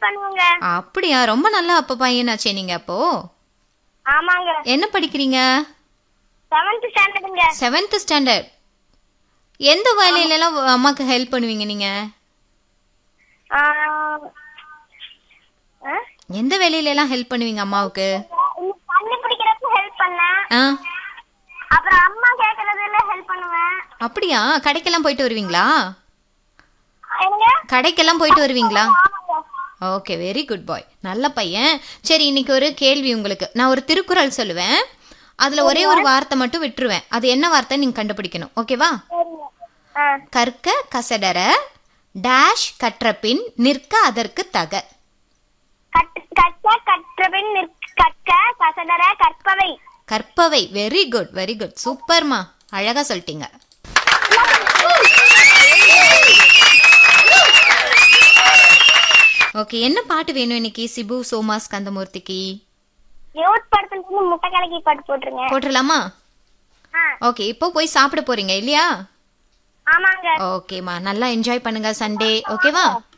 Help பண்ணுவாங்க அப்படியா ரொம்ப நல்லா அப்ப பையனாச்சே நீங்க அப்போ ஆமாங்க என்ன படிக்கிறீங்க செவன்த் ஸ்டாண்டர்டுங்க செவன்த் ஸ்டாண்டர்ட் எந்த வேலையில எல்லாம் அம்மாக்கு ஹெல்ப் பண்ணுவீங்க நீங்க ஆ, ஆ? எந்த வேலையில எல்லாம் ஹெல்ப் பண்ணுவீங்க அம்மாவுக்கு இந்த தண்ணி பிடிக்கிறப்ப ஹெல்ப் பண்ணேன் ஆ அப்புறம் அம்மா கேக்குறதுல ஹெல்ப் பண்ணுவேன் அப்படியா கடைக்கெல்லாம் போயிட்டு வருவீங்களா என்னங்க கடைக்கெல்லாம் போயிட்டு வருவீங்களா ஆமாங்க ஓகே வெரி குட் பாய் நல்ல பையன் சரி இன்னைக்கு ஒரு கேள்வி உங்களுக்கு நான் ஒரு திருக்குறள் சொல்லுவேன் அதுல ஒரே ஒரு வார்த்தை மட்டும் விட்டுருவேன் அது என்ன வார்த்தை நீங்க கண்டுபிடிக்கணும் ஓகேவா சரிங்க ஆ கற்க கசடர டேஷ் கற்றபின் நிற்க அதற்கு தக கட் கற்க கற்றபின் நிற்க கற்க கசடர கற்பவை கற்பவை வெரி குட் வெரி குட் சூப்பர்மா அழகா சொல்லிட்டீங்க ஓகே என்ன பாட்டு வேணும் இன்னைக்கு சிபு சோமா ஸ்கந்தமூர்த்திக்கு யூத் படத்துல இருந்து முட்டை கலக்கி பாட்டு போட்டுருங்க போட்டுடலாமா ஆ ஓகே இப்போ போய் சாப்பிட போறீங்க இல்லையா ஆமாங்க ஓகேம்மா நல்லா என்ஜாய் பண்ணுங்க சண்டே ஓகேவா